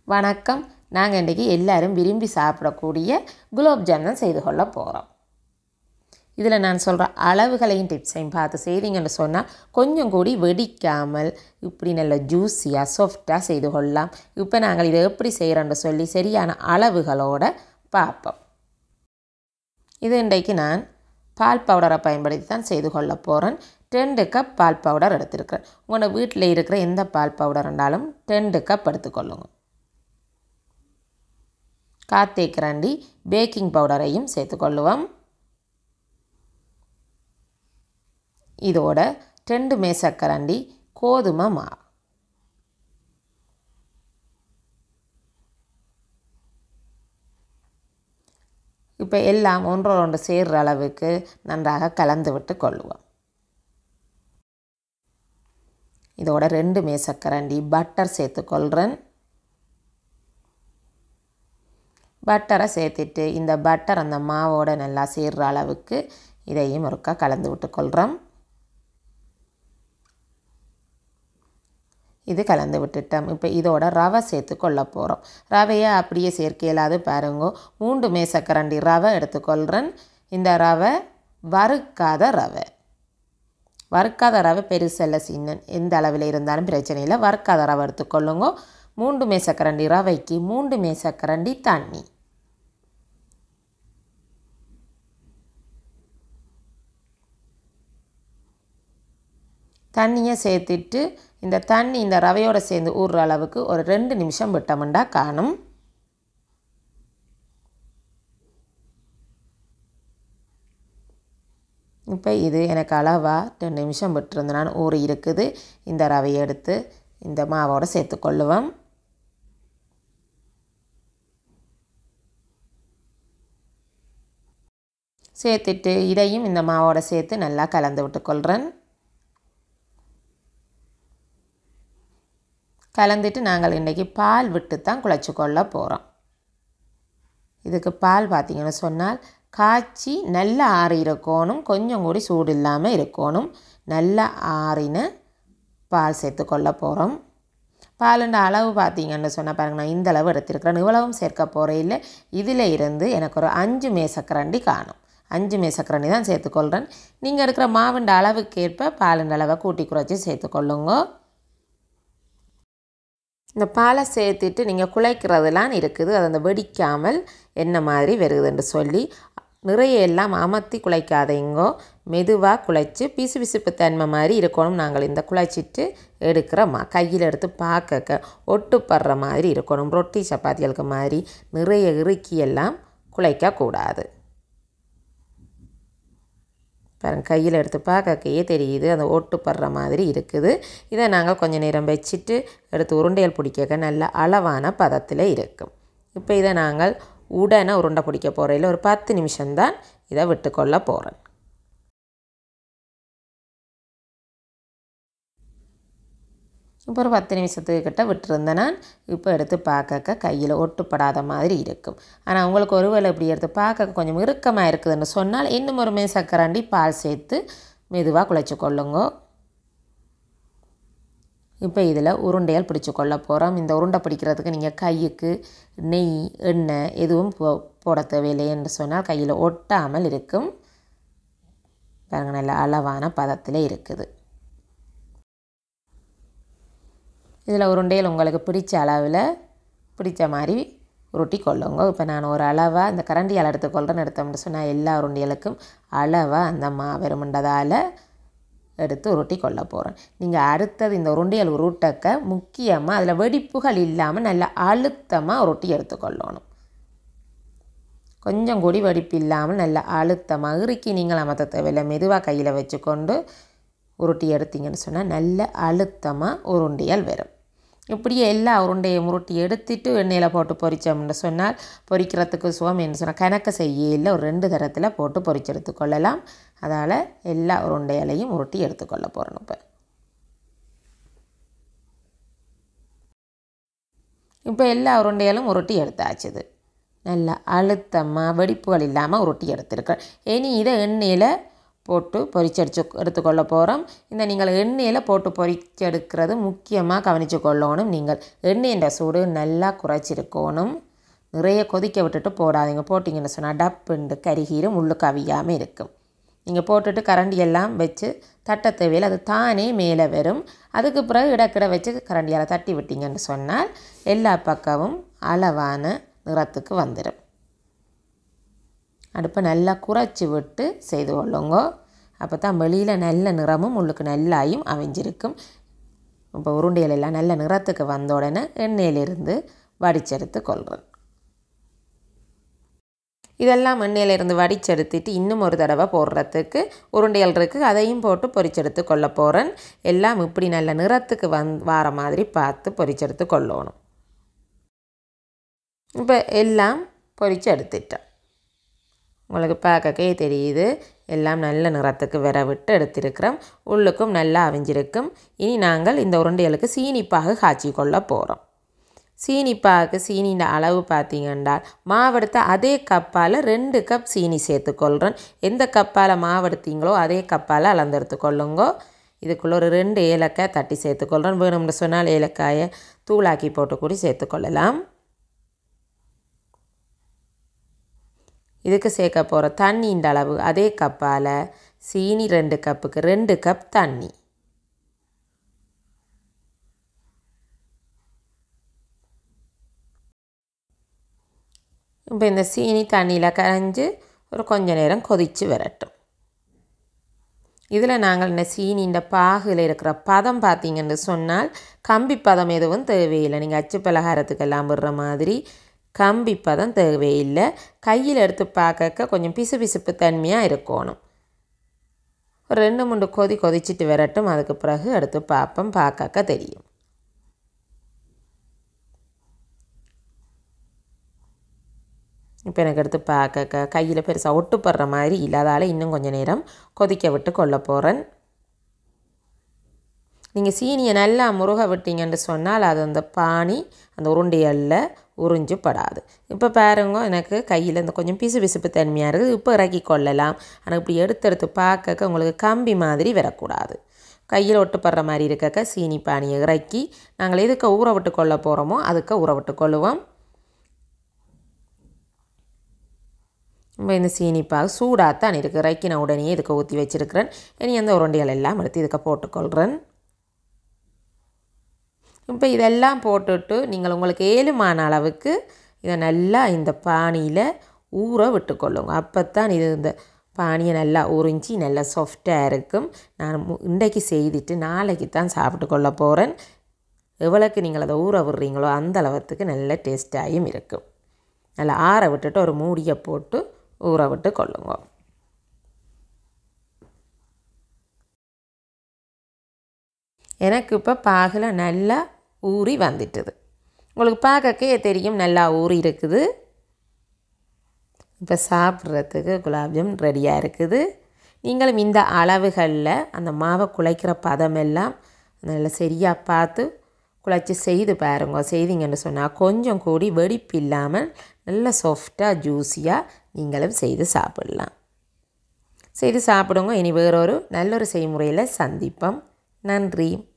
வணக்கம் நாங்கள் இன்றைக்கி எல்லாரும் விரும்பி சாப்பிடக்கூடிய குலோப் ஜாம் தான் செய்து கொள்ள போகிறோம் இதில் நான் சொல்கிற அளவுகளையும் டிப்ஸையும் பார்த்து செய்தீங்கன்னு சொன்னால் கொஞ்சம் கூடி வெடிக்காமல் இப்படி நல்ல ஜூஸியாக சாஃப்டாக செய்து கொள்ளலாம் இப்போ நாங்கள் இதை எப்படி செய்கிறோன்னு சொல்லி சரியான அளவுகளோட பார்ப்போம் இது இன்றைக்கு நான் பால் பவுடரை பயன்படுத்தி தான் செய்து கொள்ள போகிறேன் ரெண்டு கப் பால் பவுடர் எடுத்திருக்கிறேன் உங்களோட வீட்டில் இருக்கிற எந்த பால் பவுடர் இருந்தாலும் ரெண்டு கப் எடுத்துக்கொள்ளுங்க காத்தேக்கரண்டி பேக்கிங் பவுடரையும் சேர்த்துக்கொள்ளுவோம் இதோட ரெண்டு மேசக்கரண்டி கோதுமை மா இப்போ எல்லாம் ஒன்றோடு ஒன்று சேர்கிற அளவுக்கு நன்றாக கலந்து விட்டு கொள்ளுவோம் இதோட ரெண்டு மேசக்கரண்டி பட்டர் சேர்த்துக்கொள்கிறேன் பட்டரை சேர்த்துட்டு இந்த பட்டர் அந்த மாவோட நல்லா சேர்கிற அளவுக்கு இதையும் ஒருக்கா கலந்து விட்டுக்கொள்கிறோம் இது கலந்து விட்டுட்டோம் இப்போ இதோட ரவை சேர்த்து கொள்ள போகிறோம் ரவையை அப்படியே சேர்க்க இயலாது பாருங்க மூன்று மேசக்கரண்டி ரவை எடுத்துக்கொள்கிறேன் இந்த ரவை வறுக்காத ரவை வறுக்காத ரவை பெருசல்ல சின்ன எந்த அளவில் இருந்தாலும் பிரச்சனை இல்லை வறுக்காத ரவை எடுத்துக்கொள்ளுங்க மூன்று மேசக்கரண்டி ரவைக்கு மூன்று மேசக்கரண்டி தண்ணி தண்ணியை சேர்த்துட்டு இந்த தண்ணி இந்த ரவையோடு சேர்ந்து ஊறுற அளவுக்கு ஒரு ரெண்டு நிமிஷம் விட்டோம்டா காணும் இப்போ இது எனக்கு அளவாக ரெண்டு நிமிஷம் விட்டுருந்து நான் ஊறி இருக்குது இந்த ரவையை எடுத்து இந்த மாவோடு சேர்த்துக்கொள்ளுவோம் சேர்த்துட்டு இதையும் இந்த மாவோடு சேர்த்து நல்லா கலந்து விட்டுக்கொள்கிறேன் கலந்துட்டு நாங்கள் இன்றைக்கி பால் விட்டு தான் குழைச்சி கொள்ள போகிறோம் இதுக்கு பால் பார்த்திங்கன்னு சொன்னால் காய்ச்சி நல்லா ஆறி இருக்கணும் கொஞ்சம் கூடி சூடு இல்லாமல் இருக்கணும் நல்லா ஆறின பால் சேர்த்து கொள்ள போகிறோம் பாலுண்ட அளவு பார்த்தீங்கன்னு சொன்னால் பாருங்க நான் இந்த அளவு எடுத்திருக்கிறேன் இவ்வளவும் சேர்க்க போகிறேன் இல்லை இதில் இருந்து எனக்கு ஒரு அஞ்சு மேசக்கரண்டி காணும் அஞ்சு மேசக்கரண்டி தான் சேர்த்துக்கொள்கிறேன் நீங்கள் எடுக்கிற மாவுண்ட அளவுக்கேற்ப பாலுண்ட அளவை கூட்டி குறைச்சி சேர்த்துக்கொள்ளுங்க இந்த பாலை சேர்த்துட்டு நீங்கள் குழைக்கிறதுலாம் இருக்குது அது அந்த வெடிக்காமல் என்ன மாதிரி வருதுன்னு சொல்லி நிறைய எல்லாம் அமர்த்தி குழைக்காதீங்கோ மெதுவாக குழைச்சி பிசு பிசுப்பு தன்மை மாதிரி இருக்கணும் நாங்கள் இந்த குழைச்சிட்டு எடுக்கிறோமா கையில் எடுத்து பார்க்க ஒட்டுப்படுற மாதிரி இருக்கணும் ரொட்டி சப்பாத்திகளுக்கு மாதிரி நிறைய இறுக்கி எல்லாம் குழைக்கக்கூடாது பாருங்க கையில் எடுத்து பார்க்கக்கையே தெரியுது அந்த ஓட்டுப்படுற மாதிரி இருக்குது இதை நாங்கள் கொஞ்சம் நேரம் வச்சுட்டு எடுத்து உருண்டைகள் பிடிக்க நல்ல அளவான பதத்தில் இருக்கும் இப்போ இதை நாங்கள் உடனே உருண்டை பிடிக்க போகிறதில்ல ஒரு பத்து நிமிஷம்தான் இதை விட்டுக்கொள்ள போகிறேன் இப்போ ஒரு பத்து நிமிஷத்துக்கு கிட்ட விட்டுருந்தேன் நான் இப்போ எடுத்து பார்க்க கையில் ஒட்டுப்படாத மாதிரி இருக்கும் ஆனால் உங்களுக்கு ஒருவேளை இப்படி எடுத்து பார்க்க கொஞ்சம் இறுக்கமாக இருக்குதுன்னு சொன்னால் இன்னும் ஒரு மேசக்கரண்டி பால் சேர்த்து மெதுவாக குழைச்சி கொள்ளுங்க இப்போ இதில் உருண்டைகள் பிடிச்சி கொள்ள போகிறோம் இந்த உருண்டை பிடிக்கிறதுக்கு நீங்கள் கையுக்கு நெய் எண்ணெய் எதுவும் போ போட தேவையில்லை என்று சொன்னால் கையில் ஒட்டாமல் இருக்கும் பாருங்கள் நல்ல அளவான பதத்தில் இருக்குது இதில் உருண்டைகள் உங்களுக்கு பிடிச்ச அளவில் பிடிச்ச மாதிரி உருட்டி கொள்ளுங்க இப்போ நான் ஒரு அளவாக இந்த கரண்டியால் எடுத்துக்கொள்கிறேன்னு எடுத்தோம்னு சொன்னால் எல்லா உருண்டைகளுக்கும் அளவாக அந்த மாவெருமண்டதால் எடுத்து உருட்டி கொள்ள போகிறேன் நீங்கள் அடுத்தது இந்த உருண்டைகள் உருட்டக்க முக்கியமாக அதில் வெடிப்புகள் இல்லாமல் நல்ல அழுத்தமாக உருட்டி எடுத்துக்கொள்ளணும் கொஞ்சம் கூடி வெடிப்பு இல்லாமல் நல்ல அழுத்தமாக இறுக்கி நீங்கள் அமர்த்த தேவையில்லை மெதுவாக கையில் வச்சுக்கொண்டு உருட்டி எடுத்தீங்கன்னு சொன்னால் நல்ல அழுத்தமாக உருண்டைகள் வரும் இப்படியே எல்லா உருண்டையும் உருட்டி எடுத்துட்டு எண்ணெயில் போட்டு பொரித்தோம்னு சொன்னால் பொரிக்கிறதுக்கு சுகம் என்ன சொன்னால் கணக்கு செய்யல ஒரு ரெண்டு தரத்தில் போட்டு பொரிச்சு எடுத்துக்கொள்ளலாம் அதால் எல்லா உருண்டைகளையும் உருட்டி எடுத்துக்கொள்ள போகிறோம் இப்போ இப்போ எல்லா உருண்டைகளும் உருட்டி எடுத்தாச்சுது நல்லா அழுத்தமாக வெடிப்புகள் இல்லாமல் உருட்டி எடுத்துருக்கேன் இனி இதை எண்ணெயில் போட்டு பொரிச்சடிச்சு எடுத்துக்கொள்ள போகிறோம் இந்த நீங்கள் எண்ணெயில் போட்டு பொரிச்செடுக்கிறது முக்கியமாக கவனித்து கொள்ளணும் நீங்கள் எண்ணெயின் சூடு நல்லா குறைச்சிருக்கணும் நிறைய கொதிக்க விட்டுட்டு போடாதீங்க போட்டிங்கன்னு சொன்னால் டப்புண்டு கருகீரும் உள்ளுக்கு அவியாமல் இருக்கும் நீங்கள் போட்டுட்டு கரண்டி எல்லாம் வச்சு தட்ட தேவையில் அது தானே மேலே வரும் அதுக்கு பிறகு இடக்கிட வச்சு கரண்டியால் தட்டி விட்டீங்கன்னு சொன்னால் எல்லா பக்கமும் அளவான நிறத்துக்கு வந்துடும் அடுப்பை நல்லா குறைச்சி விட்டு செய்து கொள்ளுங்க அப்போ தான் வெளியில் நல்ல நிறமும் உள்ளுக்கு நல்லாயும் அவிஞ்சிருக்கும் இப்போ உருண்டைகள் எல்லாம் நல்ல நிறத்துக்கு வந்த உடனே எண்ணெயிலிருந்து வடிச்செடுத்து கொள்கிறேன் இதெல்லாம் எண்ணெயிலிருந்து வடிச்செடுத்துட்டு இன்னும் ஒரு தடவை போடுறதுக்கு உருண்டைகள் இருக்குது அதையும் போட்டு பொரிச்செடுத்து கொள்ள போகிறேன் எல்லாம் இப்படி நல்ல நிறத்துக்கு வந் வார மாதிரி பார்த்து பொரிச்செடுத்து கொள்ளணும் இப்போ எல்லாம் பொரிச்சு எடுத்துட்டேன் உங்களுக்கு பார்க்கக்கே தெரியுது எல்லாம் நல்ல நிறத்துக்கு வர விட்டு எடுத்திருக்கிறோம் உள்ளுக்கும் நல்லா அவிஞ்சிருக்கும் இனி நாங்கள் இந்த உருண்டைகளுக்கு சீனிப்பாக காய்ச்சி கொள்ள போகிறோம் சீனிப்பாக்கு சீனியின் அளவு பார்த்தீங்கன்னா மாவெடுத்த அதே கப்பால் ரெண்டு கப் சீனி சேர்த்துக்கொள்கிறேன் எந்த கப்பால் மாவெடுத்தீங்களோ அதே கப்பால் அளந்தெடுத்து கொள்ளுங்கோ இதுக்குள்ளே ஒரு ரெண்டு ஏலக்காய் தட்டி சேர்த்துக்கொள்கிறேன் வேணும்னு சொன்னால் ஏலக்காயை தூளாக்கி போட்டு கூடி சேர்த்துக்கொள்ளலாம் இதுக்கு சேர்க்க போகிற தண்ணியின் அளவு அதே கப்பால் சீனி ரெண்டு கப்புக்கு ரெண்டு கப் தண்ணி இப்போ இந்த சீனி தண்ணியில் கரைஞ்சி ஒரு கொஞ்ச நேரம் கொதித்து வரட்டும் இதில் நாங்கள் இந்த சீனின்ற பாகில் இருக்கிற பதம் பார்த்தீங்கன்னு சொன்னால் கம்பி பதம் எதுவும் தேவையில்லை நீங்கள் அச்சு பலகாரத்துக்கெல்லாம் விடுற மாதிரி கம்பி பதம் தேவையில்லை கையில் எடுத்து பார்க்க கொஞ்சம் பிசு பிசுப்பு தன்மையாக இருக்கணும் ஒரு ரெண்டு மூணு கொதி கொதிச்சிட்டு வரட்டும் அதுக்கு பிறகு எடுத்து பார்ப்போம் பார்க்க தெரியும் இப்போ எனக்கு எடுத்து பார்க்க கையில் பெருசாக ஒட்டுப்படுற மாதிரி இல்லாதால இன்னும் கொஞ்சம் நேரம் கொதிக்க விட்டு கொள்ள போகிறேன் நீங்கள் சீனியை நல்லா முருக விட்டீங்கன்னு சொன்னால் அது அந்த பானி அந்த உருண்டைகளில் உறிஞ்சு படாது இப்போ பாருங்க எனக்கு கையில் இந்த கொஞ்சம் பிசு பிசுப்பு தன்மையாக இருக்குது இப்போ இறக்கி கொள்ளலாம் ஆனால் இப்படி எடுத்து எடுத்து பார்க்க உங்களுக்கு கம்பி மாதிரி வரக்கூடாது கையில் ஒட்டுப்படுற மாதிரி இருக்கக்க சீனி பானியை இறக்கி நாங்கள் எதுக்கு ஊற விட்டு கொள்ள போகிறோமோ அதுக்கு ஊற விட்டு கொள்ளுவோம் இப்போ இந்த சீனிப்பாக சூடாகத்தான் இருக்குது இறக்கி நான் உடனே இதுக்கு ஊற்றி வச்சுருக்கிறேன் இனி அந்த உருண்டைகள் எல்லாம் எடுத்து இதுக்கு போட்டுக்கொள்கிறேன் இப்போ இதெல்லாம் போட்டுட்டு நீங்கள் உங்களுக்கு ஏழுமான அளவுக்கு இதை நல்லா இந்த பானியில் ஊற விட்டுக்கொள்ளுங்க அப்போ தான் இது இந்த பானியை நல்லா உறிஞ்சி நல்லா சாஃப்டாக இருக்கும் நான் மு- இன்றைக்கு செய்துட்டு நாளைக்கு தான் சாப்பிட்டு கொள்ள போகிறேன் எவ்வளோக்கு நீங்கள் அதை ஊற விடுறீங்களோ அந்த அளவுக்கு நல்ல டேஸ்ட்டாகவும் இருக்கும் நல்லா ஆற விட்டுட்டு ஒரு மூடியை போட்டு ஊற விட்டு கொள்ளுங்க எனக்கு இப்போ பாகில் நல்லா ஊறி வந்துட்டுது உங்களுக்கு பார்க்கக்கே தெரியும் நல்லா ஊறி இருக்குது இப்போ சாப்பிட்றதுக்கு குலாப்ஜாம் ரெடியாக இருக்குது நீங்களும் இந்த அளவுகளில் அந்த மாவை குழைக்கிற பதமெல்லாம் நல்லா சரியாக பார்த்து குழைச்சி செய்து பாருங்க செய்தீங்கன்னு சொன்னால் கொஞ்சம் கூடி வெடிப்பு இல்லாமல் நல்ல சாஃப்டாக ஜூஸியாக நீங்களும் செய்து சாப்பிடலாம் செய்து சாப்பிடுங்க இனி வேறொரு நல்லொரு செய்முறையில் சந்திப்போம் நன்றி